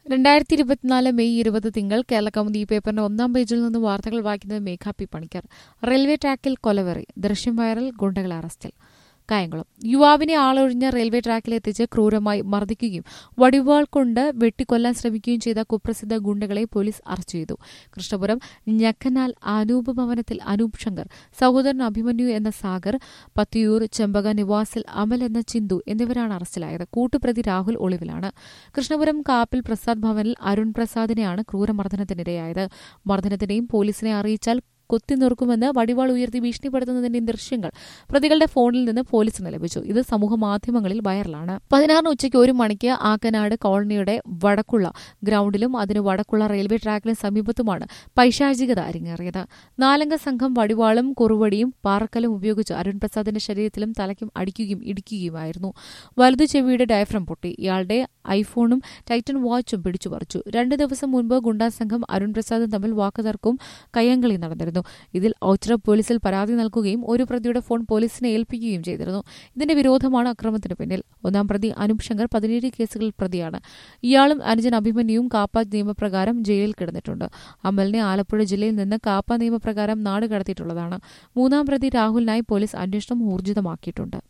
രണ്ടായിരത്തി ഇരുപത്തിനാല് മെയ് ഇരുപത് തിങ്കൾ കേരള കൗമുദി പേപ്പറിന്റെ ഒന്നാം പേജിൽ നിന്ന് വാർത്തകൾ വായിക്കുന്നത് മേഘ പി പണിക്കർ റെയിൽവേ ട്രാക്കിൽ കൊലവെറി ദൃശ്യം വൈറൽ ഗുണ്ടകൾ അറസ്റ്റിൽ കായംകുളം യുവാവിനെ ആളൊഴിഞ്ഞ റെയിൽവേ ട്രാക്കിലെത്തിച്ച് ക്രൂരമായി മർദ്ദിക്കുകയും വടിവാൾ കൊണ്ട് വെട്ടിക്കൊല്ലാൻ ശ്രമിക്കുകയും ചെയ്ത കുപ്രസിദ്ധ ഗുണ്ടകളെ പോലീസ് അറസ്റ്റ് ചെയ്തു കൃഷ്ണപുരം ഞക്കനാൽ അനൂപ് ഭവനത്തിൽ അനൂപ് ശങ്കർ സഹോദരൻ അഭിമന്യു എന്ന സാഗർ പത്തിയൂർ ചെമ്പക നിവാസിൽ അമൽ എന്ന ചിന്തു എന്നിവരാണ് അറസ്റ്റിലായത് കൂട്ടുപ്രതി രാഹുൽ ഒളിവിലാണ് കൃഷ്ണപുരം കാപ്പിൽ പ്രസാദ് ഭവനിൽ അരുൺ പ്രസാദിനെയാണ് ക്രൂരമർദ്ദനത്തിനിരയായത് മർദ്ദനത്തിനെയും പോലീസിനെ അറിയിച്ചാൽ കുത്തിനിറുക്കുമെന്ന് വടിവാൾ ഉയർത്തി ഭീഷണിപ്പെടുത്തുന്നതിന്റെയും ദൃശ്യങ്ങൾ പ്രതികളുടെ ഫോണിൽ നിന്ന് പോലീസിന് ലഭിച്ചു ഇത് സമൂഹമാധ്യമങ്ങളിൽ വൈറലാണ് പതിനാറിന് ഉച്ചയ്ക്ക് ഒരു മണിക്ക് ആക്കനാട് കോളനിയുടെ വടക്കുള്ള ഗ്രൌണ്ടിലും അതിന് വടക്കുള്ള റെയിൽവേ ട്രാക്കിന് സമീപത്തുമാണ് പൈശാചികത അരങ്ങേറിയത് നാലംഗ സംഘം വടിവാളും കുറുവടിയും പാറക്കലും ഉപയോഗിച്ച് അരുൺ പ്രസാദിന്റെ ശരീരത്തിലും തലയ്ക്കും അടിക്കുകയും ഇടിക്കുകയുമായിരുന്നു വലതു ചെവിയുടെ ഡയഫ്രം പൊട്ടി ഇയാളുടെ ഐഫോണും ടൈറ്റൻ വാച്ചും പിടിച്ചുപറിച്ചു രണ്ടു ദിവസം മുൻപ് ഗുണ്ടാ സംഘം അരുൺ പ്രസാദും തമ്മിൽ വാക്കുതർക്കവും കയ്യങ്കളി നടന്നിരുന്നു ഇതിൽ ഓച്ചിറ പോലീസിൽ പരാതി നൽകുകയും ഒരു പ്രതിയുടെ ഫോൺ പോലീസിനെ ഏൽപ്പിക്കുകയും ചെയ്തിരുന്നു ഇതിന്റെ വിരോധമാണ് അക്രമത്തിന് പിന്നിൽ ഒന്നാം പ്രതി അനൂപ് ശങ്കർ പതിനേഴ് കേസുകളിൽ പ്രതിയാണ് ഇയാളും അനുജൻ അഭിമന്യുവും കാപ്പ നിയമപ്രകാരം ജയിലിൽ കിടന്നിട്ടുണ്ട് അമലിനെ ആലപ്പുഴ ജില്ലയിൽ നിന്ന് കാപ്പ നിയമപ്രകാരം നാട് കടത്തിയിട്ടുള്ളതാണ് മൂന്നാം പ്രതി രാഹുലിനായി പോലീസ് അന്വേഷണം ഊർജിതമാക്കിയിട്ടുണ്ട്